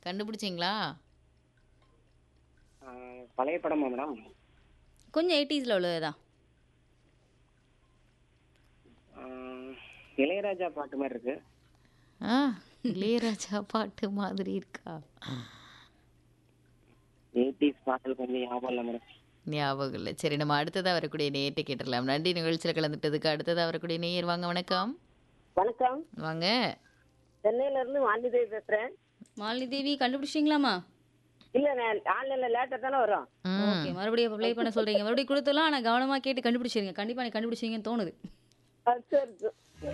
கண்டுபிடிச்சிங்களா ஆ, பழைய படமா மேடம் கொஞ்சம் எயிட்டிஸில் உள்ளதுதான் ஆ, இளையராஜா பாட்டு மாதிரி இருக்கு ஆ இளையராஜா பாட்டு மாதிரி இருக்கா எயிட்டிஸ் பாடல் கொஞ்சம் ஞாபகம் இல்லை மேடம் ஞாபகம் இல்லை சரி நம்ம அடுத்ததாக வரக்கூடிய நேயத்தை கேட்டுடலாம் நன்றி நிகழ்ச்சியில் கலந்துட்டதுக்கு அடுத்ததாக வரக்கூடிய நேயர் வாங்க வணக்கம் வணக்கம் வாங்க சென்னையில இருந்து வாண்டிதேவி பேசுறேன் மாலினி தேவி கண்டுபிடிச்சிங்களா இல்ல நான் ஆன்லைன்ல லேட்டா தானே வரும் ம் ஓகே மறுபடியும் ப்ளே பண்ண சொல்றீங்க மறுபடியும் கொடுத்தலாம் ஆனால் கவனமாக கேட்டு கண்டுபிடிச்சிருங்க கண்டிப்பாக நீ கண்டுபிடிச்சிங்கன்னு தோணுது அது சரி